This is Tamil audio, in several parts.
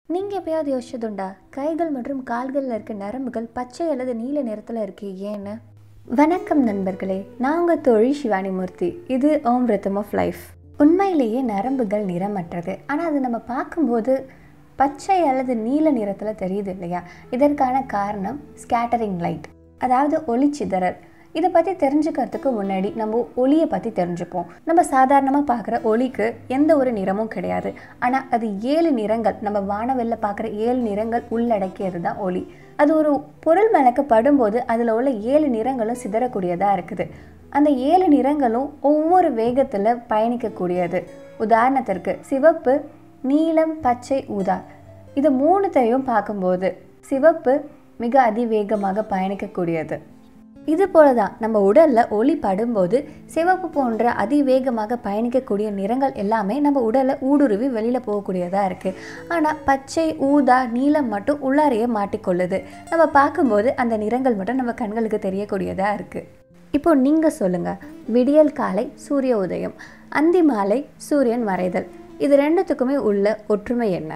நீங்கள் எப்பயாவது யோசிச்சதுண்டா கைகள் மற்றும் கால்களில் இருக்க நரம்புகள் பச்சை அல்லது நீல நிறத்தில் இருக்கு ஏன்னு வணக்கம் நண்பர்களே நான் உங்கள் தொழில் சிவானி மூர்த்தி இது ஓம் ரித்தம் ஆஃப் லைஃப் உண்மையிலேயே நரம்புகள் நிறமற்றது ஆனால் அது நம்ம பார்க்கும்போது பச்சை அல்லது நீல நிறத்தில் தெரியுது இல்லையா இதற்கான காரணம் ஸ்கேட்டரிங் லைட் அதாவது ஒளிச்சிதறல் இதை பற்றி தெரிஞ்சுக்கிறதுக்கு முன்னாடி நம்ம ஒளியை பற்றி தெரிஞ்சுப்போம் நம்ம சாதாரணமாக பார்க்குற ஒளிக்கு எந்த ஒரு நிறமும் கிடையாது ஆனால் அது ஏழு நிறங்கள் நம்ம வானவெல்ல பார்க்குற ஏழு நிறங்கள் உள்ளடக்கியது தான் ஒளி அது ஒரு பொருள் மேலக்க படும்போது அதில் உள்ள ஏழு நிறங்களும் சிதறக்கூடியதாக இருக்குது அந்த ஏழு நிறங்களும் ஒவ்வொரு வேகத்தில் பயணிக்கக்கூடியது உதாரணத்திற்கு சிவப்பு நீலம் பச்சை ஊதா இது மூணுத்தையும் பார்க்கும்போது சிவப்பு மிக அதிவேகமாக பயணிக்கக்கூடியது இது போல தான் நம்ம உடலில் ஒளி படும்போது சிவப்பு போன்ற அதிவேகமாக பயணிக்கக்கூடிய நிறங்கள் எல்லாமே நம்ம உடலை ஊடுருவி வெளியில் போகக்கூடியதாக இருக்குது ஆனால் பச்சை ஊதா நீலம் மட்டும் உள்ளாரையே மாட்டிக்கொள்ளுது நம்ம பார்க்கும்போது அந்த நிறங்கள் மட்டும் நம்ம கண்களுக்கு தெரியக்கூடியதாக இருக்குது இப்போ நீங்கள் சொல்லுங்கள் விடியல் காலை சூரிய உதயம் அந்தி மாலை சூரியன் மறைதல் இது ரெண்டுத்துக்குமே உள்ள ஒற்றுமை என்ன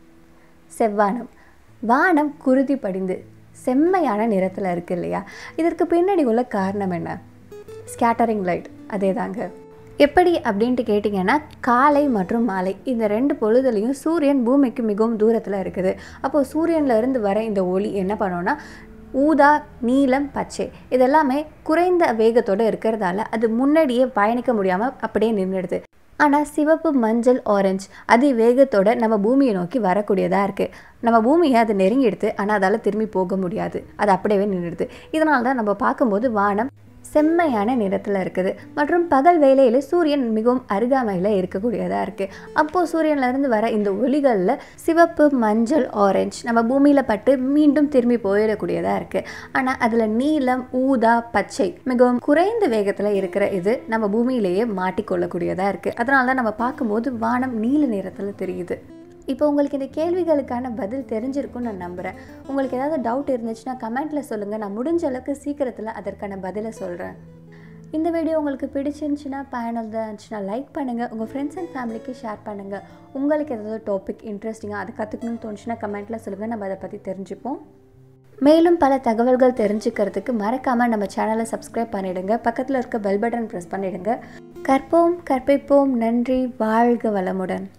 செவ்வானம் வானம் குருதி படிந்து செம்மையான நிறத்தில் இருக்குது இல்லையா இதற்கு பின்னாடி உள்ள காரணம் என்ன ஸ்கேட்டரிங் லைட் அதே தாங்க எப்படி அப்படின்ட்டு கேட்டிங்கன்னா காலை மற்றும் மாலை இந்த ரெண்டு பொழுதுலையும் சூரியன் பூமிக்கு மிகவும் தூரத்தில் இருக்குது அப்போது சூரியன்ல இருந்து வர இந்த ஒளி என்ன பண்ணோன்னா ஊதா நீலம் பச்சை இதெல்லாமே குறைந்த வேகத்தோடு இருக்கிறதால அது முன்னாடியே பயணிக்க முடியாமல் அப்படியே நின்றுடுது ஆனால் சிவப்பு மஞ்சள் ஆரஞ்சு அதி வேகத்தோட நம்ம பூமியை நோக்கி வரக்கூடியதாக இருக்குது நம்ம பூமியை அது நெருங்கிடுது ஆனால் அதால் திரும்பி போக முடியாது அது அப்படியே நின்றுடுது இதனால தான் நம்ம பார்க்கும்போது வானம் செம்மையான நிறத்தில் இருக்குது மற்றும் பகல் வேளையில் சூரியன் மிகவும் அருகாமையில் இருக்கக்கூடியதாக இருக்குது அப்போது சூரியன்லேருந்து வர இந்த ஒளிகளில் சிவப்பு மஞ்சள் ஆரஞ்சு நம்ம பூமியில் பட்டு மீண்டும் திரும்பி போயிடக்கூடியதாக இருக்குது ஆனால் அதில் நீலம் ஊதா பச்சை மிகவும் குறைந்த வேகத்தில் இருக்கிற இது நம்ம பூமியிலேயே மாட்டிக்கொள்ளக்கூடியதாக இருக்குது அதனால தான் நம்ம பார்க்கும்போது வானம் நீல நிறத்தில் தெரியுது இப்போ உங்களுக்கு இந்த கேள்விகளுக்கான பதில் தெரிஞ்சிருக்கும்னு நான் நம்புகிறேன் உங்களுக்கு ஏதாவது டவுட் இருந்துச்சுன்னா கமெண்ட்டில் சொல்லுங்கள் நான் முடிஞ்ச அளவுக்கு சீக்கிரத்தில் அதற்கான பதிலை சொல்கிறேன் இந்த வீடியோ உங்களுக்கு பிடிச்சிருந்துச்சுன்னா பயனுள்ளதாக இருந்துச்சுன்னா லைக் பண்ணுங்கள் உங்கள் ஃப்ரெண்ட்ஸ் அண்ட் ஃபேமிலிக்கு ஷேர் பண்ணுங்கள் உங்களுக்கு ஏதாவது டாபிக் இன்ட்ரெஸ்டிங்காக அதை கற்றுக்கணும்னு தோணுச்சுன்னா கமெண்ட்டில் சொல்லுங்கள் நம்ம அதை பற்றி தெரிஞ்சுப்போம் மேலும் பல தகவல்கள் தெரிஞ்சுக்கிறதுக்கு மறக்காமல் நம்ம சேனலை சப்ஸ்கிரைப் பண்ணிவிடுங்க பக்கத்தில் இருக்க பெல் பட்டன் ப்ரெஸ் பண்ணிவிடுங்க கற்போம் கற்பிப்போம் நன்றி வாழ்க வளமுடன்